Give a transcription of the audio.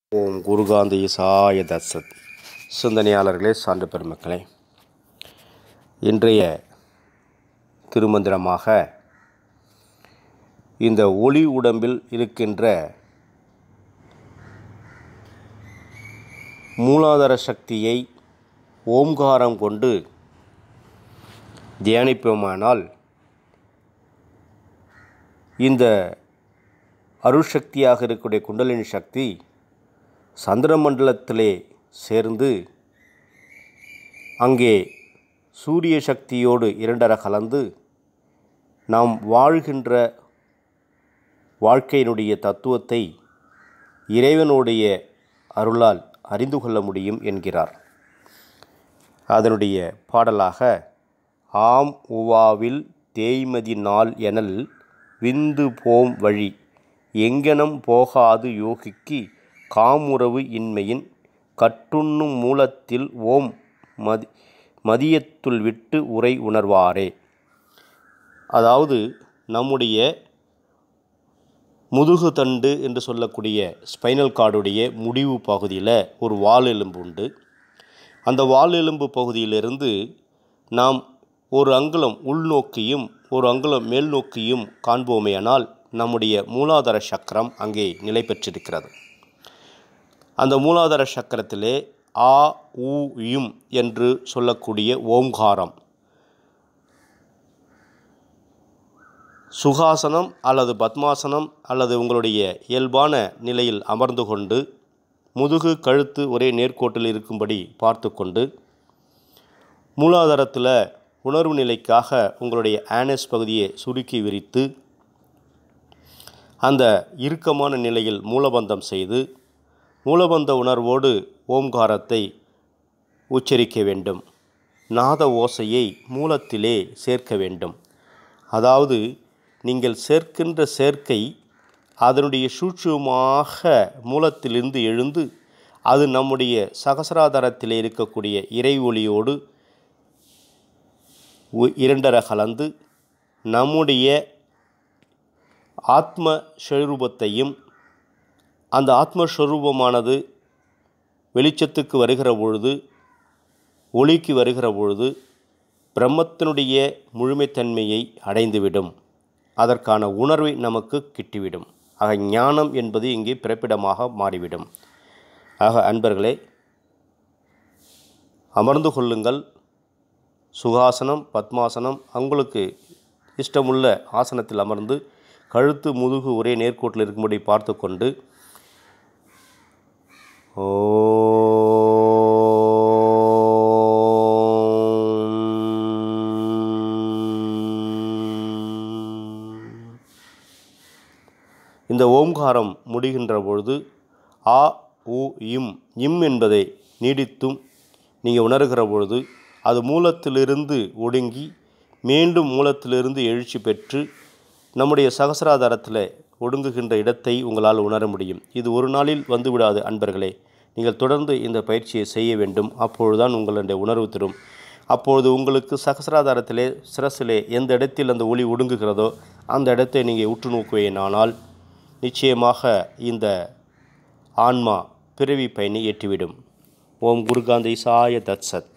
ஓம் குருகாந்தி சாய தத்சத் சிந்தனையாளர்களே சான்று பெருமக்களே இன்றைய திருமந்திரமாக இந்த ஒளி உடம்பில் இருக்கின்ற மூலாதார சக்தியை ஓம்காரம் கொண்டு தியானிப்போமானால் இந்த அருட்சக்தியாக இருக்கக்கூடிய குண்டலினி சக்தி சந்திரமண்டலத்திலே சேர்ந்து அங்கே சூரிய சக்தியோடு இரண்டர கலந்து நாம் வாழ்கின்ற வாழ்க்கையினுடைய தத்துவத்தை இறைவனுடைய அருளால் அறிந்து கொள்ள முடியும் என்கிறார் அதனுடைய பாடலாக ஆம் உவாவில் தேய்மதி நாள் எனல் விந்து போம் வழி எங்கனம் போகாது யோகிக்கு காமுறவு இன்மையின் கட்டுண்ணும் மூலத்தில் ஓம் மதி மதியத்துள் விட்டு உரை உணர்வாரே அதாவது நம்முடைய முதுகு தண்டு என்று சொல்லக்கூடிய ஸ்பைனல் கார்டுடைய முடிவு பகுதியில் ஒரு வால் எலும்பு உண்டு அந்த வால் எலும்பு பகுதியிலிருந்து நாம் ஒரு அங்குலம் உள்நோக்கியும் ஒரு அங்குலம் மேல் நோக்கியும் காண்போமேயானால் நம்முடைய மூலாதார சக்கரம் அங்கே நிலை பெற்றிருக்கிறது அந்த மூலாதார சக்கரத்திலே ஆ உ யும் என்று சொல்லக்கூடிய ஓம்காரம் சுகாசனம் அல்லது பத்மாசனம் அல்லது உங்களுடைய இயல்பான நிலையில் அமர்ந்து கொண்டு முதுகு கழுத்து ஒரே நேர்கோட்டில் இருக்கும்படி பார்த்து கொண்டு மூலாதாரத்தில் உணர்வு நிலைக்காக உங்களுடைய ஆனஸ் பகுதியை சுருக்கி விரித்து அந்த இறுக்கமான நிலையில் மூலபந்தம் செய்து மூலபந்த உணர்வோடு ஓம்காரத்தை உச்சரிக்க வேண்டும் நாத ஓசையை மூலத்திலே சேர்க்க வேண்டும் அதாவது நீங்கள் சேர்க்கின்ற சேர்க்கை அதனுடைய சூட்சுமாக மூலத்திலிருந்து எழுந்து அது நம்முடைய சகசராதாரத்தில் இருக்கக்கூடிய இறை ஒளியோடு இரண்டர கலந்து நம்முடைய ஆத்ம ஸ்வரூபத்தையும் அந்த ஆத்மஸ்வரூபமானது வெளிச்சத்துக்கு வருகிற பொழுது ஒளிக்கு வருகிற பொழுது பிரம்மத்தினுடைய முழுமைத்தன்மையை அடைந்துவிடும் அதற்கான உணர்வை நமக்கு கிட்டிவிடும் ஆக ஞானம் என்பது இங்கே பிறப்பிடமாக மாறிவிடும் ஆக அன்பர்களே அமர்ந்து கொள்ளுங்கள் சுகாசனம் பத்மாசனம் உங்களுக்கு இஷ்டமுள்ள ஆசனத்தில் அமர்ந்து கழுத்து முதுகு ஒரே நேர்கோட்டில் இருக்கும்படி பார்த்து கொண்டு ஓ இந்த ஓம்காரம் முடிகின்ற பொழுது ஆ உ இம் இம் என்பதை நீடித்தும் நீங்கள் உணர்கிற பொழுது அது மூலத்திலிருந்து ஒடுங்கி மீண்டும் மூலத்திலிருந்து எழுச்சி பெற்று நம்முடைய சகசராதாரத்தில் ஒடுங்குகின்ற இடத்தை உங்களால் உணர முடியும் இது ஒரு நாளில் வந்துவிடாது அன்பர்களே நீங்கள் தொடர்ந்து இந்த பயிற்சியை செய்ய வேண்டும் அப்பொழுதுதான் உங்களுடைய உணர்வு தரும் அப்பொழுது உங்களுக்கு சகசராதாரத்திலே சிரசிலே எந்த இடத்தில் அந்த ஒளி ஒடுங்குகிறதோ அந்த இடத்தை நீங்கள் உற்று நோக்குவேனானால் நிச்சயமாக இந்த ஆன்மா பிறவி பயனை ஏற்றிவிடும் ஓம் குருகாந்தை சாய தத்சத்